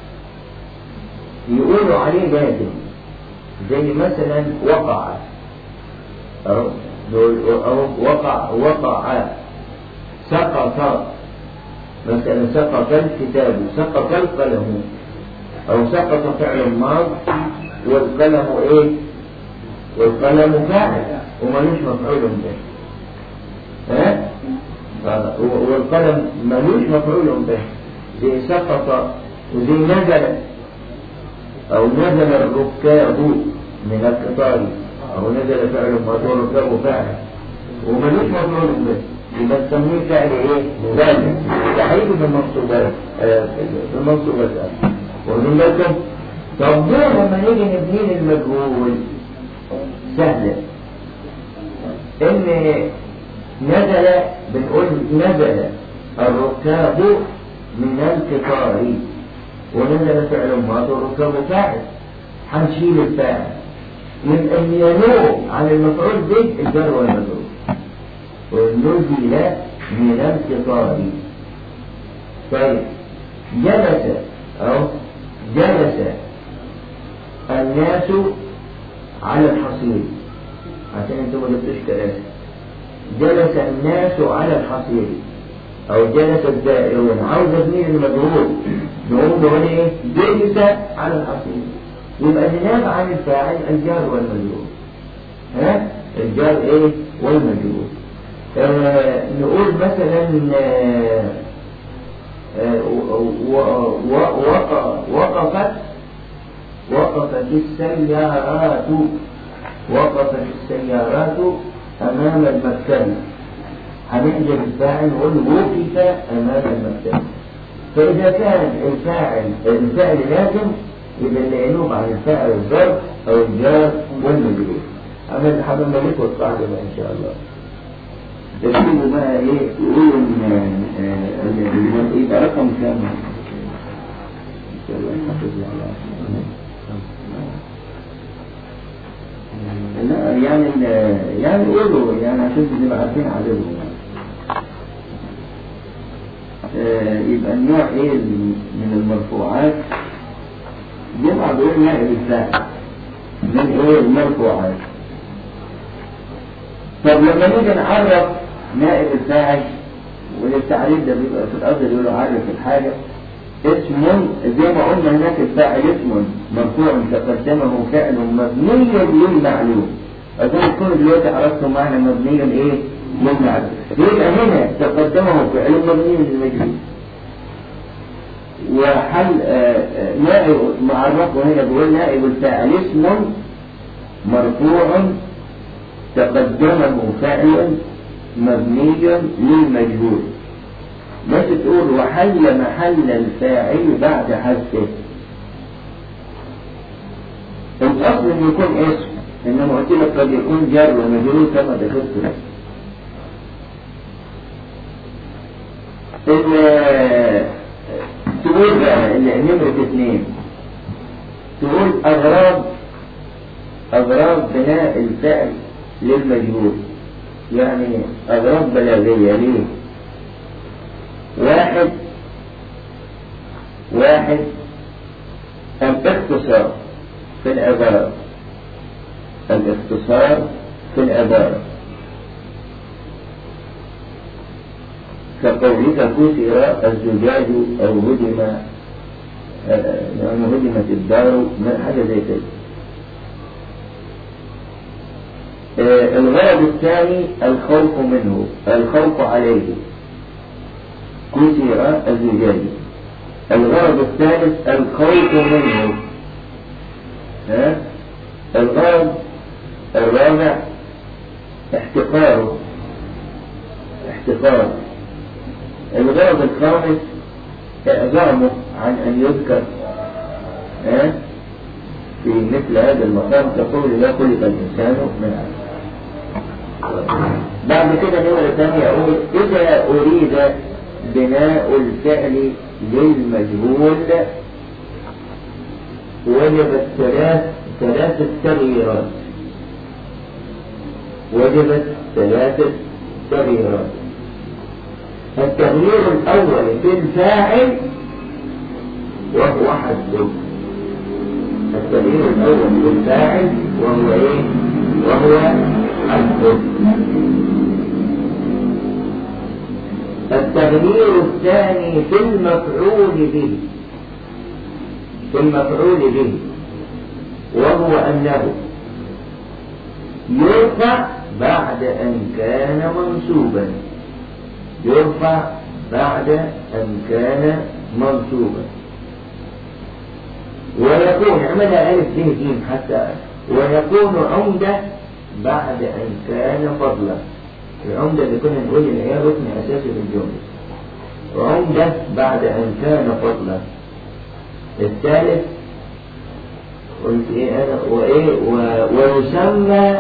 يقولوا عليه لازم زي مثلا وقع أو دول أو وقع وقع سقط مثلا سقط الكتاب سقط القلم أو سقط فعل ماض والقلم إيه والقلم فاعل ومالوش مفعول به ها والقلم مالوش مفعول به زي سقط وزي نزل أو نزل الركاب من القطار أو نزل فعل ماضي والركاب فاعل ومالوش مفعول به يبقى نسميه فعل ايه؟ لازم تحيي في المنصوبات آه، في المنصوبات واخدين بالكم؟ طب ده لما نيجي نبني المجهول سهلة ان نزل بنقول نزل الركاب من القطار ونزل فعل ماضي والركاب فاعل هنشيل الفاعل يبقى اللي ينوب عن المفعول به الجر والمجرور ونزل من القطار طيب جلس أو جلس الناس على الحصير عشان انتم ما جبتوش كراسي جلس الناس على الحصير او جلس الدائرون عاوز ابني المجهول نقول له ايه جلس على الحصير يبقى ننام عن الفاعل الجار والمجرور ها الجار ايه والمجرور آه نقول مثلا آه آه وقفت وقفت السيارات وقفت السيارات أمام المكتب هنحجب الفاعل نقول وقف أمام المكتب فإذا كان الفاعل الفعل لازم يبقى اللي ينوب عن الفاعل الظرف أو الجار والمجرور أما اللي حابب ملك والصعب إن شاء الله تكتبوا بقى ايه يقولوا ان يبقى رقم كام ان شاء الله نحافظ على لا يعني يعني قولوا يعني عشان نبقى عارفين عددهم آه يبقى النوع ايه من المرفوعات جمع بيقول نائب الفاعل من ايه المرفوعات طب لما نيجي نعرف نائب الفاعل والتعريف ده بيبقى في الأرض يقولوا عارف الحاجة اسم زي ما قلنا هناك الفاعل اسم مرفوع تقدمه فعل مبني للمعلوم أظن كل دلوقتي عرفتوا معنى مبني ايه للمعلوم يبقى هنا تقدمه فعل مبني للمجهول وحل نائب معرفه هنا بيقول نائب الفاعل اسم مرفوع تقدمه فعل مبني للمجهول بس تقول وحل محل الفاعل بعد حذفه الأصل أن يكون اسم إنما قلت لك قد يكون جر ومجرور كما ذكرت لك تقول بقى نمرة اثنين تقول أغراض أغراض بناء الفعل للمجهول يعني أغراض بلاغية ليه واحد واحد الاختصار في العبارة الاختصار في العبارة كقولك كسر الزجاج أو هدم يعني هدمت الدار من حاجة زي كده آه، الغرض الثاني الخوف منه الخوف عليه كسر الزجاج الغرض الثالث الخوف منه ها الغرض الرابع احتقاره احتقاره الغرض الخامس إعظامه عن أن يذكر ها في مثل هذا المقام تقول لا خلق الإنسان من عدل بعد كده نمرة ثانية أقول إذا أريد بناء الفعل للمجهول وجبت ثلاث ثلاثة تغييرات وجبت ثلاثة تغييرات التغيير الأول في الفاعل وهو حذف التغيير الأول في الفاعل وهو إيه؟ وهو حذف التغيير الثاني في المفعول به في المفعول به وهو أنه يرفع بعد أن كان منصوبا يرفع بعد أن كان منصوبا ويكون عملها ألف به جيم حتى ويكون عمدة بعد أن كان فضلا العمدة اللي كنا نقول إن هي ركن أساسي في الجملة وعمدة بعد أن كان فضلا الثالث قلت إيه أنا وإيه و... ويسمى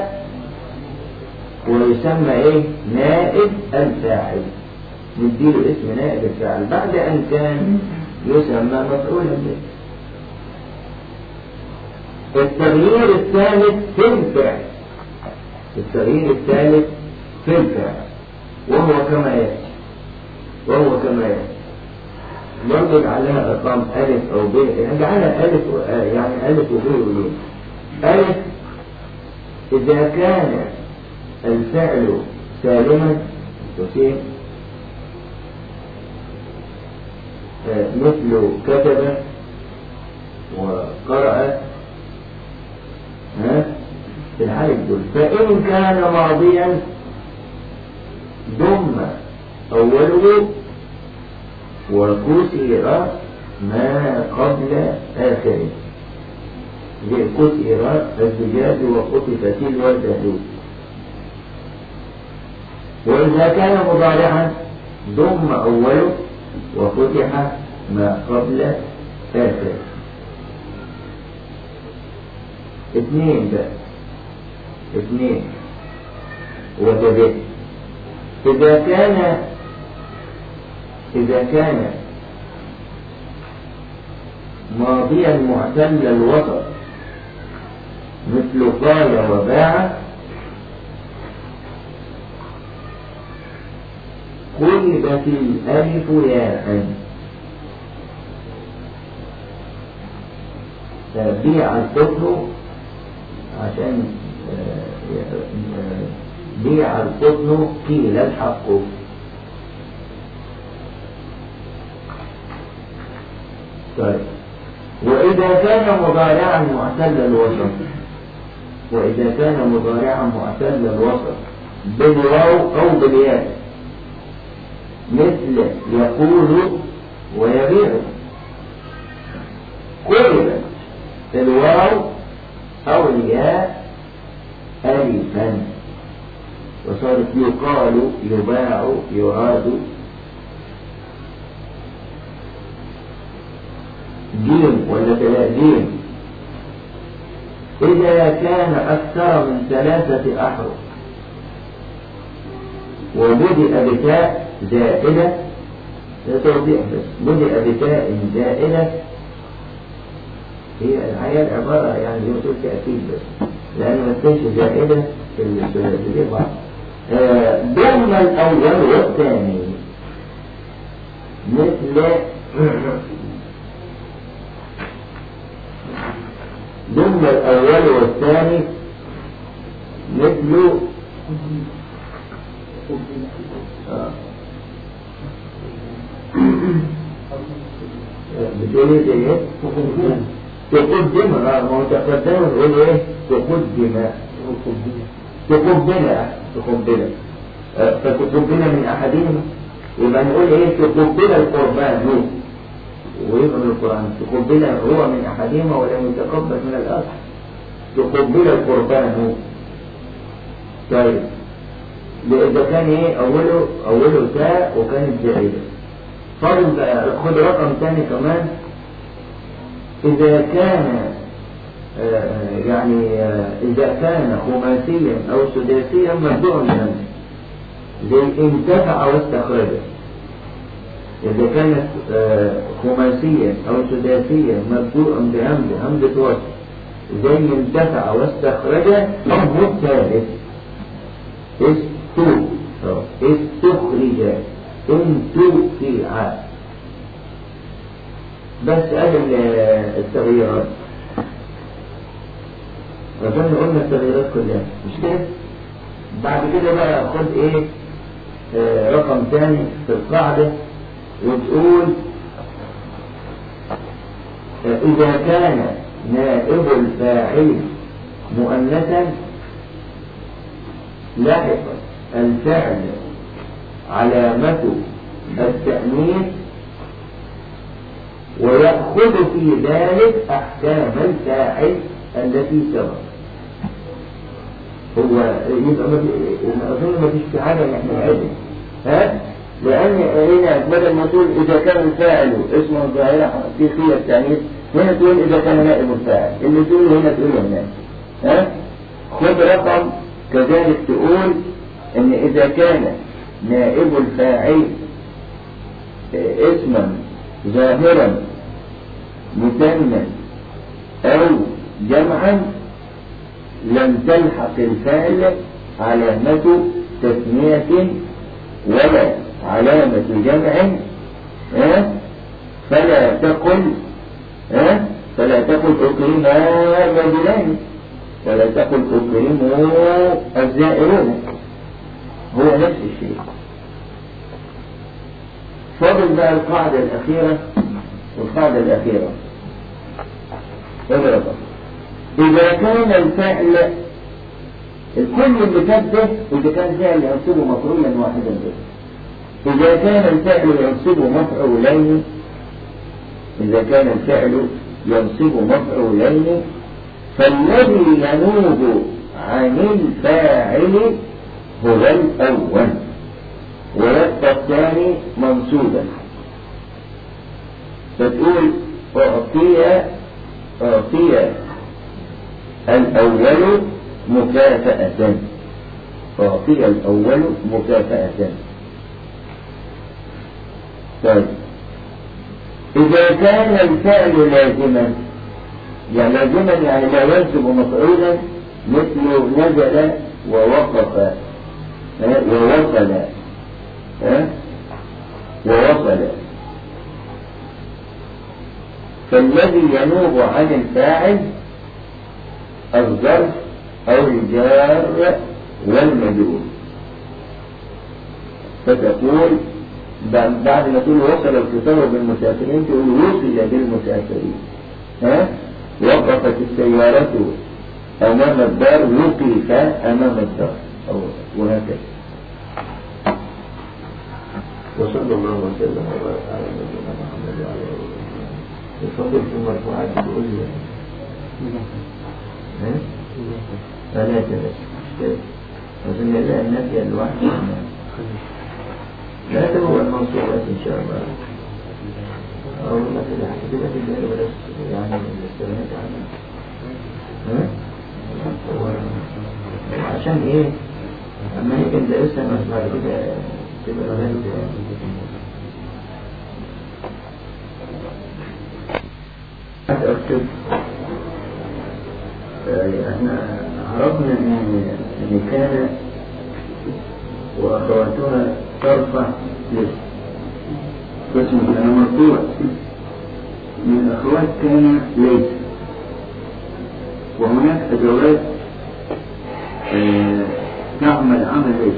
ويسمى إيه نائب الفاعل نديله اسم نائب الفاعل بعد أن كان يسمى مفعولا به التغيير الثالث في الفعل التغيير الثالث في الفعل وهو كما يأتي وهو كما يأتي برضه اجعلها ارقام الف او ب اجعلها الف و... يعني الف وب وب الف اذا كان الفعل سالما تسين مثل كتب وقرأ ها في الحالة دول فإن كان ماضيا ضم أوله وكسر ما قبل آخره كسر الزجاج وخطفت الوردة وإذا كان مضارعا ضم أوله وفتح ما قبل آخره اثنين بقى اثنين وتبت إذا كان إذا كان ماضيا معتل الوسط مثل قال وباع قلبت الألف ياء بيع القطن عشان بيع القطن قيل الحق طيب وإذا كان مضارعا معتل الوسط وإذا كان مضارعا معتل الوسط بالواو أو بالياء مثل يقول ويبيع قلبت الواو أو الياء ألفا وصارت يقال يباع يراد جيم ولا تلا جيم إذا كان أكثر من ثلاثة أحرف وبدأ بتاء زائدة لا توضيح بس بدأ بتاء زائدة هي الحياة عبارة يعني زي ما تقول تأكيد بس لأن ما تكونش زائدة في الثلاثية بعض ضمن الأول والثاني مثل ضمن الأول والثاني مثل آه. بتقول ايه زي ايه؟ تقدم اه ما هو تقدم نقول ايه؟ تقدم تقبل تقبل آه، فتقبل من احدهما يبقى نقول ايه تقبل القربان ويبقى من القرآن تقبل هو من احدهما ولم يتقبل من الاخر تقبل القربان طيب إذا كان إيه أوله أوله تاء وكانت زائدة فرض بقى خد رقم ثاني كمان إذا كان آه، يعني آه، إذا كان خماسيا أو سداسيا مبدوع من زي انتفع واستخرج إذا كانت آه، خماسيا أو سداسيا مبدوع بهمد همزة وصل زي انتفع واستخرج هو الثالث استو استخرج انتفع بس قال التغييرات أظن قلنا التغييرات كلها مش كده؟ بعد كده بقى خد ايه آه رقم ثاني في القاعدة وتقول آه إذا كان نائب الفاعل مؤنثا لحق الفعل علامة التأنيث ويأخذ في ذلك أحكام الفاعل التي سبق هو يبقى أظن ما فيش في حاجة نحن نعيدها ها؟ لأن هنا بدل ما تقول إذا كان الفاعل اسمه الظاهرة في خير التأنيث هنا تقول إذا كان نائب الفاعل اللي تقول هنا تقول الناس ها؟ خد رقم كذلك تقول إن إذا كان نائب الفاعل اسما ظاهرا مثنى أو جمعا لم تلحق الفعل علامة تثنية ولا علامة جمع ها فلا تقل ها فلا تقل أكرم الرجلان ولا تقل أكرموا الزائرون هو نفس الشيء فاضل بقى القاعدة الأخيرة والقاعدة الأخيرة اضرب إذا كان الفعل الكل اللي فات ده إذا كان فعل ينصبه مفعولا واحدا به إذا كان الفعل ينصب مفعولين إذا كان الفعل ينصب مفعولين فالذي ينوب عن الفاعل هو الأول ويبقى الثاني منصوبا فتقول أعطي أعطي الأول مكافأة أعطي الأول مكافأة طيب إذا كان الفعل لازما يعني لازما يعني لا ينسب مفعولا مثل نزل ووقف ووصل ها ووصل فالذي ينوب عن الفاعل الظرف أو الجار والمجرور فتقول بعد ما تقول وصل القطار بالمسافرين تقول وصل بالمسافرين ها وقفت السيارة أمام الدار وقف أمام الدار أو وهكذا وصلى الله وسلم وبارك على نبينا محمد وعلى اله وصحبه الفضل في المرفوعات تقول لي ها؟ ثلاثة بس وفي لا النفي الواحد لا هو المنصوبات إن شاء الله أو مثل حسبات الله ولا يعني الاستغناء عنها ها؟ وعشان إيه؟ أما هيك ندرسها بس بعد كده تبقى غير أكتب احنا عرفنا ان ان كان واخواتها ترفع لسه قسم كان مرفوع من الاخوات كان ليس وهناك ادوات اه عمل ليس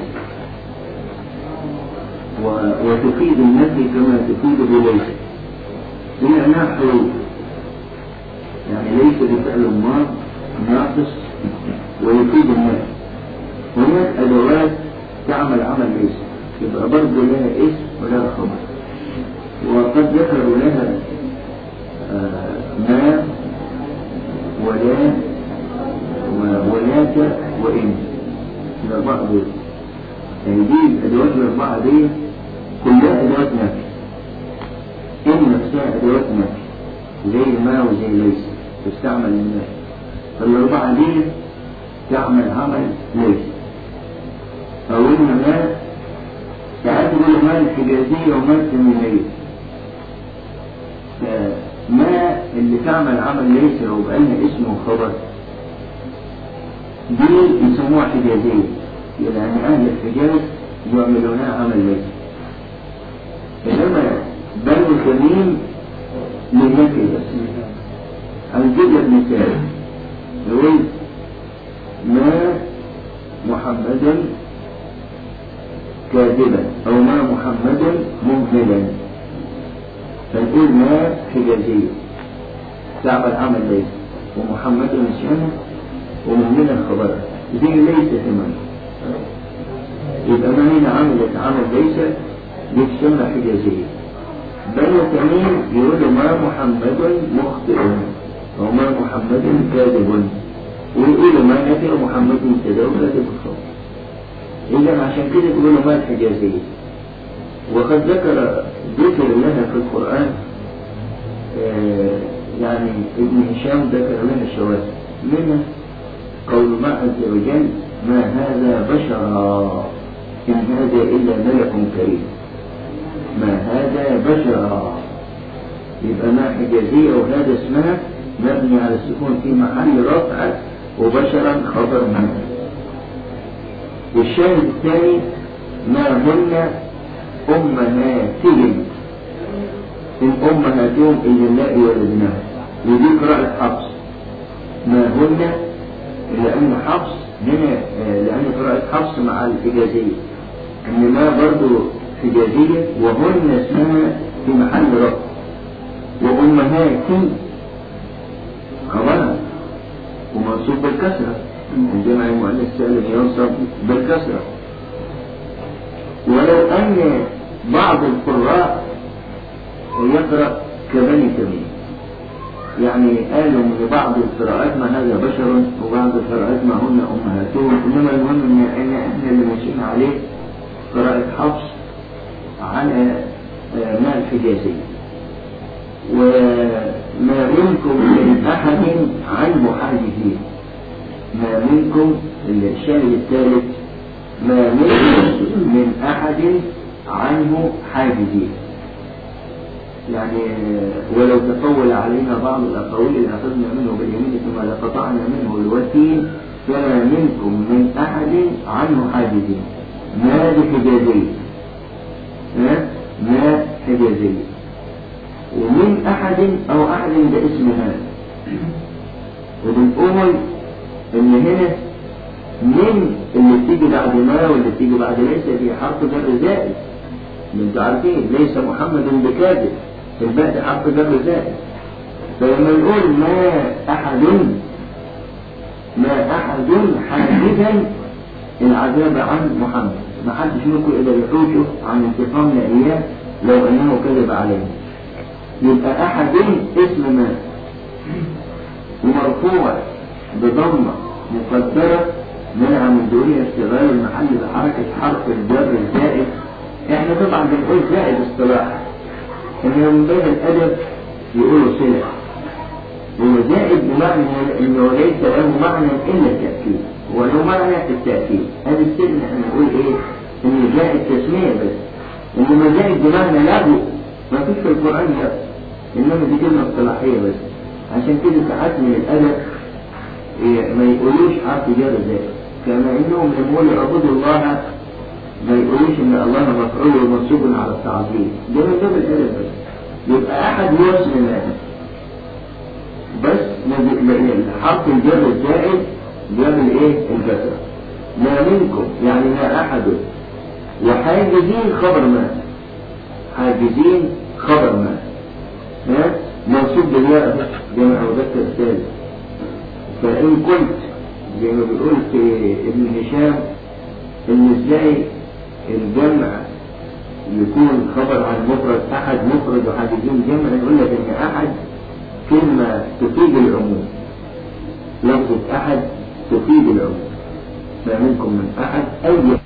و- وتفيد النفي كما تفيد بليس لأنها حروف يعني ليس بفعل ماض ناقص ويفيد النفي هناك أدوات تعمل عمل ليس يبقى برضه لها اسم ولها خبر وقد ذكروا لها آه، ما ولا و- ولاك وإن الأربعة دول يعني دي الأدوات الأربعة دي كلها أدوات نفي إن نفسها أدوات نفي زي ما وزي ليس تستعمل للنفي فالأربعة دي تعمل عمل ليس أو إن ما ساعات يقولوا ما الحجازية وما التميمية فما اللي تعمل عمل ليس لو بقالنا اسم وخبر دي يسموها حجازية يعني أهل الحجاز يعملونها عمل ليس إنما بنو تميم للنفي بس هنجيب لك مثال يقول ما محمدا كاذبا أو ما محمد مهملا فنقول ما حجازية تعمل عمل ليس ومحمد نسيانه ومهملا خبرها دي ليس ثمن يبقى ما هنا عملت عمل ليس دي تسمى حجازية بنو تميم يقولوا ما محمد مخطئ أو ما محمد كاذب ويقولوا ما نفي محمد مبتدا وكاذب الخبر إذا عشان كده تقولوا ما الحجازية وقد ذكر ذكر لها في القرآن آه، يعني ابن هشام ذكر لنا الشواذ منها قول الله عز وجل ما هذا بشرا إن هذا إلا ملك كريم ما هذا بشرا يبقى ما حجازية وهذا اسمها مبني على السكون في محل رفع وبشرا خبر منه والشاهد الثاني ما هن أمهاتهم إن أمهاتهم إلا اللائي ولدناها ودي قراءة حفص ما هن لأن حفص هنا آه، لأن قراءة حفص مع الحجازية إن ما برضو حجازية وهن اسمها في محل رفع وأمهاتي خبرها ومنصوب بالكسرة الجمع المؤنث السالم ينصب بالكسرة ولو أن بعض القراء يقرأ كبني تميم يعني قالوا من بعض القراءات ما هذا بشر وبعض القراءات ما هن أمهاتهم إنما المهم إن إن إحنا اللي ماشيين عليه قراءة حفص على آه، ما الحجازية وما منكم من أحد عنه حاجزين ما منكم الشاهد الثالث ما منكم من أحد عنه حاجزين يعني ولو تطول علينا بعض الأقاويل لأخذنا منه باليمين ثم لقطعنا منه الوتين فما منكم من أحد عنه حاجزين ما بحجازية ها؟ ما حجازية ومن أحد أو أحد ده اسم هذا وبنقول إن هنا من اللي بتيجي بعد ما واللي بتيجي بعد ليس في حرف جر زائد انتوا عارفين ليس محمد بكاذب الباء ده حرف جر زائد فلما نقول ما أحد ما أحد حاجزا العذاب عن محمد ما حدش منكم إلا يحوشه عن انتقامنا إياه لو أنه كذب علينا يبقى أحد اسم ما ومرفوع بضمة مقدرة منع من دورها اشتغال المحل بحركة حرف الجر الزائد احنا طبعا بنقول زائد اصطلاح انه من بين الادب يقولوا صلة هو زائد بمعنى انه ليس له معنى الا التأكيد وله معنى التأكيد هذا السر ان احنا نقول ايه ان زائد تسمية بس انما زائد بمعنى له ما فيش في القرآن ده انما دي كلمة اصطلاحية بس عشان كده ساعات من الادب إيه ما يقولوش حرف جر زائد كما انهم لما يقولوا اعبدوا الله ما يقولوش ان الله مفعول ومنصوب على التعظيم ده من باب الادب بس يبقى احد هو اسم الادب بس حرف الجر الزائد جاب الايه الكسره ما منكم يعني ما أحد وحاجزين خبر ما حاجزين خبر ما ها منصوب بالياء جمع مذكر الثالث فإن قلت زي ما بيقول في ابن هشام إن إزاي الجمع يكون خبر عن مفرد أحد مفرد وحاجزين جمع يقول لك إن أحد كلمة تفيد العموم لفظة أحد تفيد العموم ما منكم من أحد أي